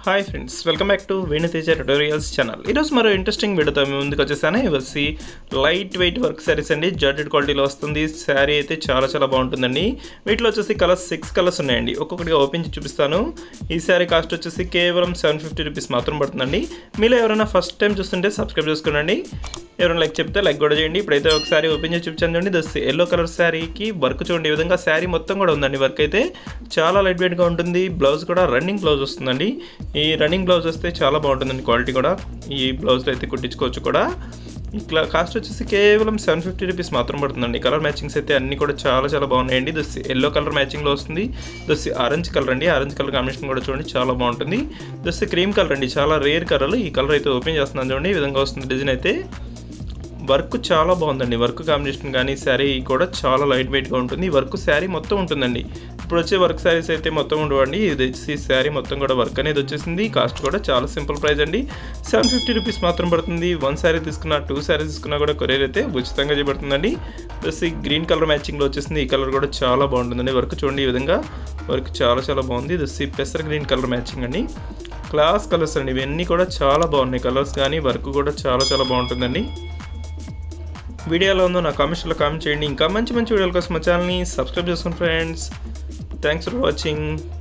hi friends welcome back to Venuteja tutorials channel ఈరోజు మరో interesting వీడియోతో మేము ముందుకు వచ్చేసాను ఇవి వచ్చి లైట్ వెయిట్ వర్క్ శారీస్ అండి జార్జెట్ క్వాలిటీలో వస్తుంది శారీ అయితే చాలా చాలా బాగుంటుందండి వీటిలో వచ్చేసి కలర్స్ సిక్స్ కలర్స్ ఉన్నాయండి ఒక్కొక్కటిగా ఓపెన్ చేసి చూపిస్తాను ఈ శారీ కాస్ట్ వచ్చేసి కేవలం సెవెన్ ఫిఫ్టీ రూపీస్ మాత్రం పడుతుందండి మీలో ఎవరైనా ఫస్ట్ టైం చూస్తుంటే సబ్స్క్రైబ్ చేసుకోండి ఎవరైనా లైక్ చెప్తే లైక్ కూడా చేయండి ఇప్పుడైతే ఒకసారి ఓపెన్ చేసి చూపించాను చూడండి దస్ ఎల్లో కలర్ శారీకి వర్క్ చూడండి ఈ విధంగా శారీ మొత్తం కూడా ఉందండి వర్క్ అయితే చాలా లైట్ వెయిట్గా ఉంటుంది బ్లౌజ్ కూడా రన్నింగ్ బ్లౌజ్ వస్తుందండి ఈ రన్నింగ్ బ్లౌజ్ వస్తే చాలా బాగుంటుందండి క్వాలిటీ కూడా ఈ బ్లౌజ్లో అయితే కుట్టించుకోవచ్చు కూడా ఇట్లా కాస్ట్ వచ్చేసి కేవలం సెవెన్ ఫిఫ్టీ రూపీస్ మాత్రం పడుతుందండి కలర్ మ్యాచింగ్స్ అయితే అన్ని కూడా చాలా చాలా బాగున్నాయండి దస్ ఎల్లో కలర్ మ్యాచింగ్లో వస్తుంది దస్ ఆరెంజ్ కలర్ అండి ఆరెంజ్ కలర్ కాంబినేషన్ కూడా చూడండి చాలా బాగుంటుంది దస్ క్రీమ్ కలర్ అండి చాలా రేర్ కలర్ ఈ కలర్ అయితే ఓపెన్ చేస్తున్నాను చూడండి ఈ విధంగా వస్తుంది డిజైన్ అయితే వర్క్ చాలా బాగుందండి వర్క్ కాంబినేషన్ కానీ శారీ కూడా చాలా లైట్ వెయిట్గా ఉంటుంది ఈ వర్క్ శారీ మొత్తం ఉంటుందండి ఇప్పుడు వచ్చే వర్క్ శారీస్ అయితే మొత్తం ఉండవండి ఇది వచ్చి శారీ మొత్తం కూడా వర్క్ అనేది వచ్చేసింది కాస్ట్ కూడా చాలా సింపుల్ ప్రైస్ అండి సెవెన్ ఫిఫ్టీ రూపీస్ మాత్రం పడుతుంది వన్ శారీ తీసుకున్న టూ శారీస్ తీసుకున్నా కూడా కొరియర్ అయితే ఉచితంగా చేయబడుతుందండి ప్లస్ ఈ గ్రీన్ కలర్ మ్యాచింగ్లో వచ్చేసింది ఈ కలర్ కూడా చాలా బాగుంటుందండి వర్క్ చూడండి ఈ విధంగా వర్క్ చాలా చాలా బాగుంది ఇది వచ్చి పెసర్ గ్రీన్ కలర్ మ్యాచింగ్ అండి క్లాస్ కలర్స్ అండి ఇవన్నీ కూడా చాలా బాగున్నాయి కలర్స్ కానీ వర్క్ కూడా చాలా చాలా బాగుంటుందండి వీడియోలో ఉందో నా కామెంట్స్లో కామెంట్ చేయండి ఇంకా మంచి మంచి వీడియోల కోసం మా ఛానల్ని సబ్స్క్రైబ్ చేసుకోండి ఫ్రెండ్స్ థ్యాంక్స్ ఫర్ వాచింగ్